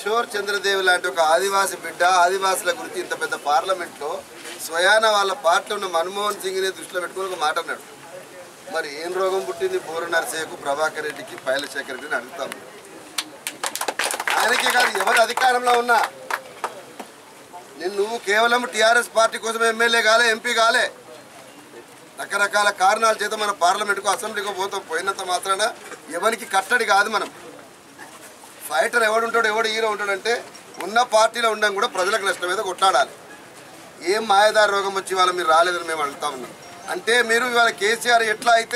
కిషోర్ చంద్రదేవ్ లాంటి ఒక ఆదివాసి బిడ్డ ఆదివాసుల గురించి ఇంత పెద్ద పార్లమెంట్లో స్వయాన వాళ్ళ పార్టీలో ఉన్న మన్మోహన్ సింగ్ని దృష్టిలో పెట్టుకుని ఒక మాట అన్నాడు మరి ఏం రోగం పుట్టింది బోరు నరసేకు ప్రభాకర్ రెడ్డికి పైలశేఖర్ రెడ్డిని అడుగుతాము ఆయనకే కాదు ఎవరు అధికారంలో ఉన్నా నేను నువ్వు కేవలం టీఆర్ఎస్ పార్టీ కోసం ఎమ్మెల్యే కాలే ఎంపీ కాలే రకరకాల కారణాల చేత మన పార్లమెంట్కు అసెంబ్లీకి పోతాం పోయినంత మాత్రాన ఎవరికి కట్టడి కాదు మనం ఫైటర్ ఎవడు ఉంటాడు ఎవడు హీరో ఉంటాడంటే ఉన్న పార్టీలో ఉండడం కూడా ప్రజలకు నష్టం మీద కొట్లాడాలి ఏం మాయదారి రోగం వచ్చి ఇవాళ మీరు రాలేదని మేము అడుగుతా ఉన్నాం అంటే మీరు ఇవాళ కేసీఆర్ ఎట్లా అయితే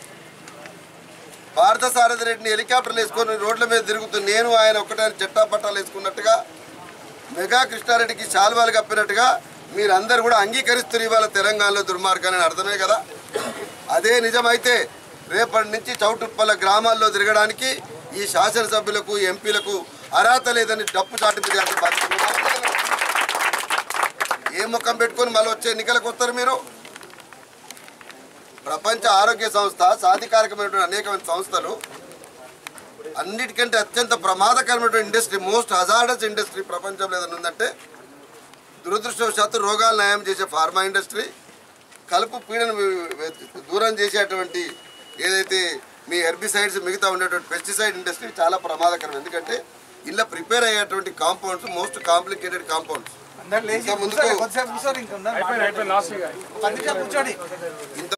భారత సారథి రెడ్డిని హెలికాప్టర్లు వేసుకొని రోడ్ల మీద తిరుగుతూ నేను ఆయన ఒక్కటే చెట్టా పట్టాలు వేసుకున్నట్టుగా మెగా కృష్ణారెడ్డికి శాల్వాలు కప్పినట్టుగా మీరందరూ కూడా అంగీకరిస్తున్నారు ఇవాళ తెలంగాణలో దుర్మార్గాన్ని అని అర్థమే కదా అదే నిజమైతే రేపటి నుంచి చౌటుప్పల గ్రామాల్లో తిరగడానికి ఈ శాసనసభ్యులకు ఎంపీలకు అర్హత లేదని డప్పు చాటింపు చేయాల్సిన బాధ్యత మీ మీద ఉంది. ఏ ముఖం పెట్టుకొని మళ్ళీ వచ్చే ఎన్నికలకు వస్తారు మీరు ప్రపంచ ఆరోగ్య సంస్థ సాధికారకమైనటువంటి అనేకమైన సంస్థలు అన్నిటికంటే అత్యంత ప్రమాదకరమైనటువంటి ఇండస్ట్రీ మోస్ట్ హజార్డస్ ఇండస్ట్రీ ప్రపంచంలో ఏదైనా ఉందంటే దురదృష్టవశాత్తు రోగాలు న్యాయం చేసే ఫార్మా ఇండస్ట్రీ కలుపు పీడను దూరం చేసేటువంటి ఏదైతే మీ హెర్బిసైడ్స్ మిగతా ఉండేటువంటి పెస్టిసైడ్ ఇండస్ట్రీ చాలా ప్రమాదకరం ఎందుకంటే ఇలా ప్రిపేర్ అయ్యేటువంటి కాంపౌండ్స్ మోస్ట్ కాంప్లికేటెడ్ కాంపౌండ్స్ అందరు లేచి ఇంకా ముందుకు- కూర్చోండి, కొద్దిసేపు కూర్చోండి ఇంకా ఉన్నారు. పది నిమిషాలు కూర్చోండి ఇంత